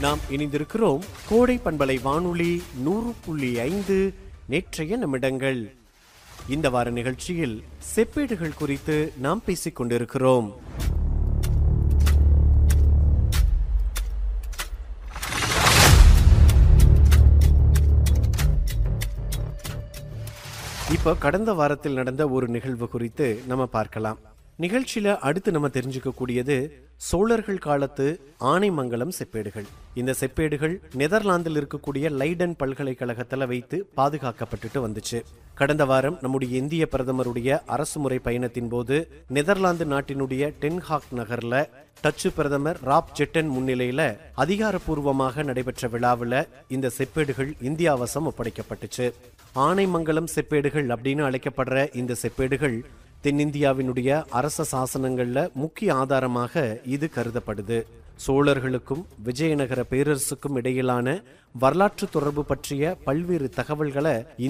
நாம் இணைந்திருக்கிறோம் கோடை பண்பலை வானொலி நூறு புள்ளி ஐந்து நேற்றைய நிமிடங்கள் இந்த வார நிகழ்ச்சியில் செப்பேடுகள் குறித்து நாம் பேசிக் கொண்டிருக்கிறோம் இப்போ கடந்த வாரத்தில் நடந்த ஒரு நிகழ்வு குறித்து நம்ம பார்க்கலாம் நிகழ்ச்சியில அடுத்து நம்ம தெரிஞ்சுக்க கூடியது சோழர்கள் காலத்து ஆனைமங்கலம் செப்பேடுகள் இந்த செப்பேடுகள் நெதர்லாந்தில் இருக்கக்கூடிய லைடன் பல்கலைக்கழகத்துல வைத்து பாதுகாக்கப்பட்டுட்டு வந்துச்சு கடந்த வாரம் நம்முடைய இந்திய பிரதமருடைய அரசுமுறை பயணத்தின் போது நெதர்லாந்து நாட்டினுடைய டென்ஹாக் நகர்ல டச்சு பிரதமர் ராப் ஜெட்டன் முன்னிலையில அதிகாரப்பூர்வமாக நடைபெற்ற விழாவில் இந்த செப்பேடுகள் இந்தியா வசம் ஒப்படைக்கப்பட்டுச்சு ஆனைமங்கலம் செப்பேடுகள் அப்படின்னு அழைக்கப்படுற இந்த செப்பேடுகள் தென்னிந்தியாவினுடைய அரச சாசனங்கள்ல முக்கிய ஆதாரமாக இது கருதப்படுது சோழர்களுக்கும் விஜயநகர பேரரசுக்கும் இடையிலான வரலாற்று தொடர்பு பற்றிய பல்வேறு தகவல்களை